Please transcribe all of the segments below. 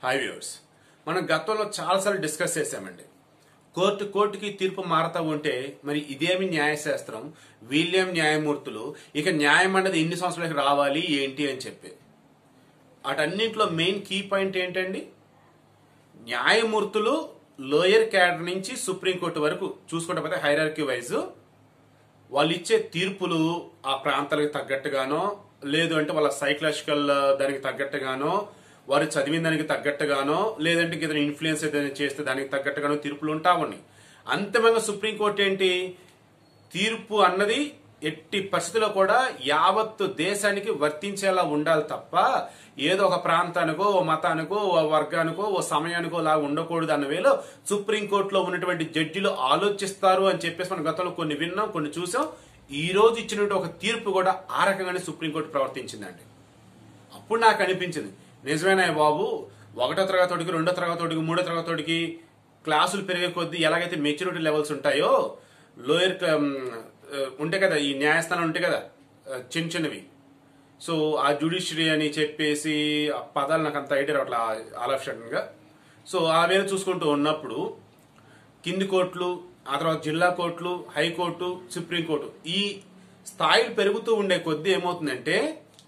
hi viewers మనం గతంలో చాలాసార్లు డిస్కస్ చేశామండి కోర్టు కోర్టుకి తీర్పు మారుతూ ఉంటే మరి ఇదేమి న్యాయశాస్త్రం వీళ్ళేం న్యాయమూర్తులు ఇక న్యాయం అన్నది ఎన్ని సంవత్సరాలకి రావాలి ఏంటి అని చెప్పి వాటన్నింటిలో మెయిన్ కీ పాయింట్ ఏంటండి న్యాయమూర్తులు లోయర్ క్యాడర్ నుంచి సుప్రీంకోర్టు వరకు చూసుకుంటే పోతే హైరార్కీ వైజ్ వాళ్ళు ఇచ్చే తీర్పులు ఆ ప్రాంతాలకు తగ్గట్టుగానో లేదు అంటే వాళ్ళ సైకలాజికల్ దానికి తగ్గట్టుగానో వారు చదివిన దానికి తగ్గట్టుగానో లేదంటే ఏదైనా ఇన్ఫ్లుయెన్స్ ఏదైనా చేస్తే దానికి తగ్గట్టుగానో తీర్పులు ఉంటా ఉన్నాయి అంతిమంగా సుప్రీంకోర్టు ఏంటి తీర్పు అన్నది ఎట్టి పరిస్థితిలో కూడా యావత్తు దేశానికి వర్తించేలా ఉండాలి తప్ప ఏదో ఒక ప్రాంతానికో ఓ మతానికో ఓ వర్గానికో ఓ సమయానికో లా ఉండకూడదు అన్న వేలో సుప్రీంకోర్టులో ఉన్నటువంటి జడ్జిలు ఆలోచిస్తారు అని చెప్పేసి మనం గతంలో కొన్ని విన్నాం కొన్ని చూసాం ఈ రోజు ఇచ్చినటువంటి ఒక తీర్పు కూడా ఆ రకంగానే సుప్రీంకోర్టు ప్రవర్తించిందండి అప్పుడు నాకు అనిపించింది నిజమేనా బాబు ఒకటో తరగతికి రెండో తరగతికి మూడో తరగతికి క్లాసులు పెరిగే కొద్దీ ఎలాగైతే మెచ్యూరిటీ లెవెల్స్ ఉంటాయో లోయర్ ఉంటాయి కదా ఈ న్యాయస్థానం ఉంటాయి కదా ఆ, చిన్న చిన్నవి సో ఆ జ్యుడిషియరీ అని చెప్పేసి ఆ పదాలు నాకు అంత ఐడియా రావట్లే ఆల్ ఆఫ్ సడన్ గా సో ఆ వేళ చూసుకుంటూ ఉన్నప్పుడు కింది కోర్టులు ఆ తర్వాత జిల్లా కోర్టులు హైకోర్టు సుప్రీంకోర్టు ఈ స్థాయిలు పెరుగుతూ ఉండే కొద్దీ ఏమవుతుందంటే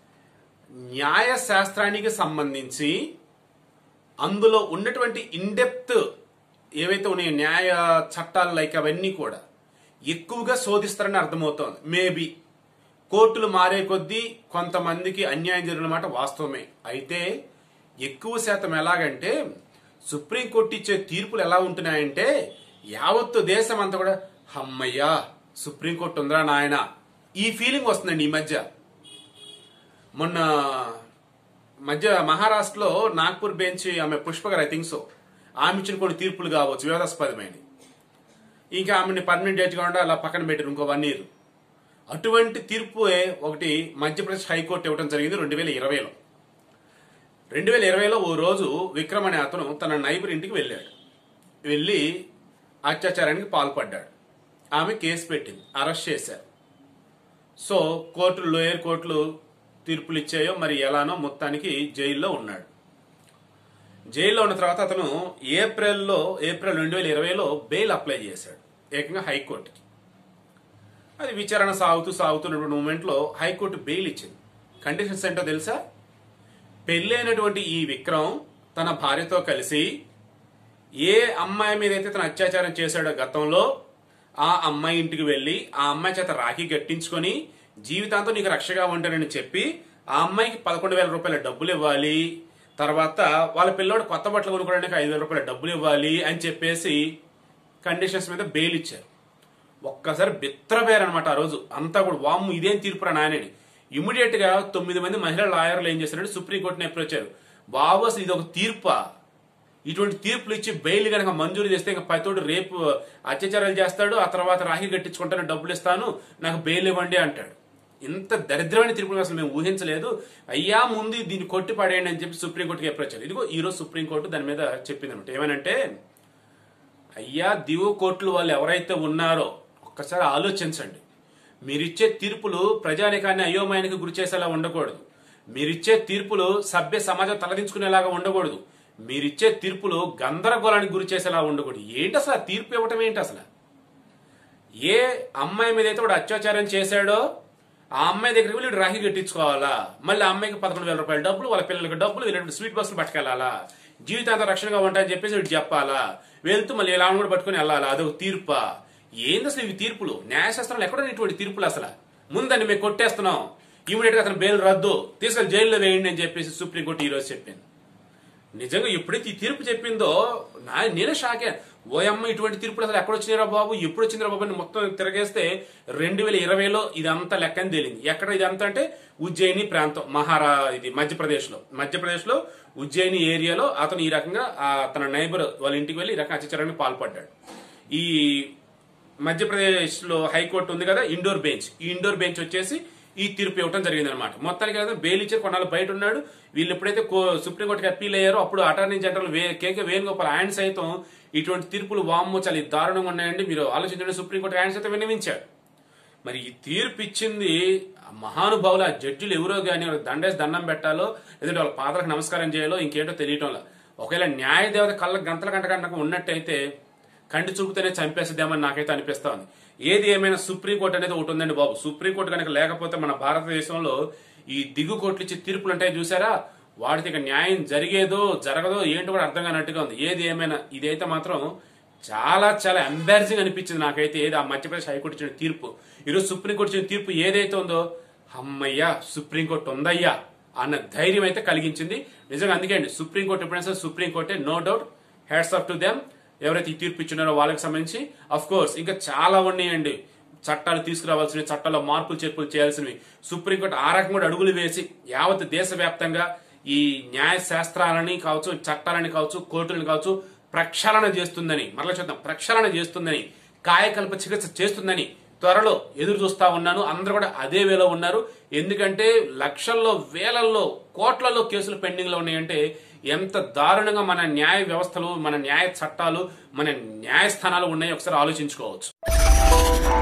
న్యాయ శాస్త్రానికి సంబంధించి అందులో ఉన్నటువంటి ఇన్డెప్త్ ఏవైతే ఉన్నాయో న్యాయ చట్టాలు లైక్ అవన్నీ కూడా ఎక్కువగా శోధిస్తారని అర్థమవుతోంది మేబీ కోర్టులు మారే కొద్దీ కొంతమందికి అన్యాయం జరిగిన మాట వాస్తవమే అయితే ఎక్కువ శాతం ఎలాగంటే సుప్రీంకోర్టు ఇచ్చే తీర్పులు ఎలా ఉంటున్నాయంటే యావత్తు దేశం అంతా కూడా హమ్మయ్యా సుప్రీంకోర్టు ఉందిరా నాయన ఈ ఫీలింగ్ వస్తుందండి ఈ మధ్య మొన్న మధ్య మహారాష్ట్రలో నాగ్పూర్ బెంచ్ ఆమె పుష్ప గారు ఐ థింక్ సో ఆమె ఇచ్చిన కొన్ని తీర్పులు కావచ్చు వివాదాస్పదమైన ఇంకా ఆమెని పర్మనెంట్ జడ్జిగా ఉండి అలా పక్కన పెట్టారు ఇంకో వన్ ఇయర్ అటువంటి తీర్పు ఒకటి మధ్యప్రదేశ్ హైకోర్టు ఇవ్వడం జరిగింది రెండు వేల ఇరవైలో రెండు వేల ఇరవైలో ఓ రోజు విక్రమ్ అనే అతను తన నైబర్ ఇంటికి వెళ్ళాడు వెళ్ళి అత్యాచారానికి పాల్పడ్డాడు ఆమె కేసు పెట్టింది అరెస్ట్ చేశారు సో కోర్టులు లోయర్ కోర్టులు తీర్పులు ఇచ్చాయో మరి ఎలానో మొత్తానికి జైల్లో ఉన్నాడు జైల్లో ఉన్న తర్వాత అతను ఏప్రిల్లో ఏప్రిల్ రెండు వేల ఇరవైలో బెయిల్ అప్లై చేశాడు ఏకంగా హైకోర్టుకి అది విచారణ సాగుతూ సాగుతున్నటువంటి మూమెంట్లో హైకోర్టు బెయిల్ ఇచ్చింది కండిషన్స్ ఏంటో తెలుసా పెళ్ళైనటువంటి ఈ విక్రమ్ తన భార్యతో కలిసి ఏ అమ్మాయి మీద అయితే తన అత్యాచారం చేశాడో గతంలో ఆ అమ్మాయి ఇంటికి వెళ్లి ఆ అమ్మాయి చేత రాఖీ కట్టించుకొని జీవితాంతం నీకు రక్షగా ఉంటానని చెప్పి ఆ అమ్మాయికి పదకొండు వేల రూపాయల డబ్బులు ఇవ్వాలి తర్వాత వాళ్ళ పిల్లోడు కొత్త బట్టలు కొనుక్కోవడానికి ఐదు వేల రూపాయల డబ్బులు ఇవ్వాలి అని చెప్పేసి కండిషన్స్ మీద బెయిల్ ఇచ్చారు ఒక్కసారి బిత్రపోయారనమాట ఆ రోజు అంతా కూడా వామ్ము ఇదేం తీర్పురా నాయనని ఇమీడియట్ గా తొమ్మిది మంది మహిళా లాయర్లు ఏం చేశారంటే సుప్రీంకోర్టుని అప్రోచ్ వచ్చారు బాబు అసలు ఇది ఒక తీర్పా ఇటువంటి తీర్పులు ఇచ్చి బెయిల్ కనుక మంజూరు చేస్తే ఇంకా పతోడు రేపు అత్యాచారాలు చేస్తాడు ఆ తర్వాత రాహి కట్టించుకుంటాను డబ్బులు ఇస్తాను నాకు బెయిల్ ఇవ్వండి అంటాడు ఇంత దరిద్రమైన తీర్పులు అసలు మేము ఊహించలేదు అయ్యా ముందు దీన్ని కొట్టి పడేయండి అని చెప్పి సుప్రీంకోర్టుకి అప్రోచ్ అయ్యారు ఇదిగో ఈ రోజు సుప్రీంకోర్టు దాని మీద చెప్పింది అనమాట ఏమనంటే అయ్యా దివు కోర్టులు వాళ్ళు ఎవరైతే ఉన్నారో ఒక్కసారి ఆలోచించండి మీరిచ్చే తీర్పులు ప్రజానికాన్ని అయోమయానికి గురి చేసేలా ఉండకూడదు మీరిచ్చే తీర్పులు సభ్య సమాజం తలదించుకునేలాగా ఉండకూడదు మీరిచ్చే తీర్పులు గందరగోళానికి గురి చేసేలా ఉండకూడదు ఏంటి అసలు ఆ తీర్పు ఇవ్వటం ఏంటి అసలు ఏ అమ్మాయి మీద అయితే వాడు అత్యాచారం చేశాడో ఆ అమ్మాయి దగ్గరికి వెళ్ళి వీడు రాహి కట్టించుకోవాలా మళ్ళీ ఆ అమ్మాయికి పదకొండు వేల రూపాయల డబ్బులు వాళ్ళ పిల్లలకి డబ్బులు వీళ్ళకి స్వీట్ బస్సులు పట్టుకెళ్ళాలా జీవితాంత రక్షణగా ఉంటాయని చెప్పేసి వీడు చెప్పాలా వెళ్తూ మళ్ళీ ఇలా కూడా పట్టుకుని వెళ్ళాలా అదొక తీర్పా ఏంది అసలు ఇవి తీర్పులు న్యాయశాస్త్రాలు ఎక్కడ ఇటువంటి తీర్పులు అసలు ముందండి మేము కొట్టేస్తున్నాం ఇమీడియట్ గా అతను బెయిల్ రద్దు తీసుకెళ్లి జైల్లో వేయండి అని చెప్పేసి సుప్రీంకోర్టు ఈ రోజు చెప్పింది నిజంగా ఎప్పుడైతే ఈ తీర్పు చెప్పిందో నా నేనే షాకే ఓయమ్మ ఇటువంటి తీర్పులు అసలు ఎక్కడ వచ్చినారా బాబు ఎప్పుడు వచ్చిందిరా బాబు అని మొత్తం తిరగేస్తే రెండు వేల ఇరవైలో ఇదంతా లెక్కని తేలింది ఎక్కడ ఇదంతా అంటే ఉజ్జయిని ప్రాంతం మహారా ఇది మధ్యప్రదేశ్ లో మధ్యప్రదేశ్ లో ఉజ్జయిని ఏరియాలో అతను ఈ రకంగా ఆ తన నైబర్ వాళ్ళ ఇంటికి వెళ్ళి ఈ రకంగా అత్యాచారానికి పాల్పడ్డాడు ఈ మధ్యప్రదేశ్ లో హైకోర్టు ఉంది కదా ఇండోర్ బెంచ్ ఈ ఇండోర్ బెంచ్ వచ్చేసి ఈ తీర్పు ఇవ్వడం జరిగింది అనమాట మొత్తానికి అయితే బెయిల్ ఇచ్చి కొన్నాళ్ళు బయట ఉన్నాడు వీళ్ళు ఎప్పుడైతే కో- సుప్రీంకోర్టుకి అప్పీల్ అయ్యారో అప్పుడు అటార్నీ జనరల్ వే కేకే వేణుగోపాల్ ఆయన సైతం ఇటువంటి తీర్పులు వామ్మో చాలా దారుణంగా ఉన్నాయండి మీరు ఆలోచించండి సుప్రీంకోర్టు ఆయన సైతం విన్నవించాడు మరి ఈ తీర్పు ఇచ్చింది ఆ మహానుభావులు ఆ జడ్జిలు ఎవరో కానీ వాళ్ళకి దండేసి దండం పెట్టాలో లేదంటే వాళ్ళ పాదలకు నమస్కారం చేయాలో ఇంకేంటో తెలియటంలా ఒకవేళ న్యాయ దేవత కళ్ళ గంటల గంట గంటకు ఉన్నట్టయితే కంటి చూపుతోనే చంపేస్తుందేమని నాకైతే అనిపిస్తా ఉంది ఏది ఏమైనా సుప్రీంకోర్టు అనేది ఒకటి ఉందండి బాబు సుప్రీంకోర్టు కనుక లేకపోతే మన భారతదేశంలో ఈ దిగు కోర్టులు ఇచ్చే తీర్పులు ఉంటాయి చూసారా వాటికి ఇక న్యాయం జరిగేదో జరగదో ఏంటో కూడా అర్థం కానట్టుగా ఉంది ఏది ఏమైనా ఇదైతే మాత్రం చాలా చాలా ఎంబారసింగ్ అనిపించింది నాకైతే ఏది ఆ మధ్యప్రదేశ్ హైకోర్టు ఇచ్చిన తీర్పు ఈరోజు సుప్రీంకోర్టు ఇచ్చిన తీర్పు ఏదైతే ఉందో అమ్మయ్యా సుప్రీంకోర్టు ఉందయ్యా అన్న ధైర్యం అయితే కలిగించింది నిజంగా అందుకే అండి సుప్రీంకోర్టు ఎప్పుడైనా సరే సుప్రీంకోర్టే no doubt hats off to them ఎవరైతే ఈ తీర్పు ఇచ్చినారో వాళ్ళకి సంబంధించి అఫ్ కోర్స్ ఇంకా చాలా ఉన్నాయండి చట్టాలు తీసుకురావాల్సినవి చట్టాల్లో మార్పులు చేర్పులు చేయాల్సినవి సుప్రీంకోర్టు ఆ రకంగా కూడా అడుగులు వేసి యావత్ దేశవ్యాప్తంగా ఈ న్యాయ శాస్త్రాలని కావచ్చు చట్టాలని కావచ్చు కోర్టులను కావచ్చు ప్రక్షాళన చేస్తుందని మరలా చూద్దాం ప్రక్షాళన చేస్తుందని కాయకల్ప చికిత్స చేస్తుందని త్వరలో ఎదురు చూస్తా ఉన్నాను అందరూ కూడా అదే వేలో ఉన్నారు ఎందుకంటే లక్షల్లో వేలల్లో కోట్లలో కేసులు పెండింగ్ లో ఉన్నాయంటే ఎంత దారుణంగా మన న్యాయ వ్యవస్థలు మన న్యాయ చట్టాలు మన న్యాయస్థానాలు ఉన్నాయో ఒకసారి ఆలోచించుకోవచ్చు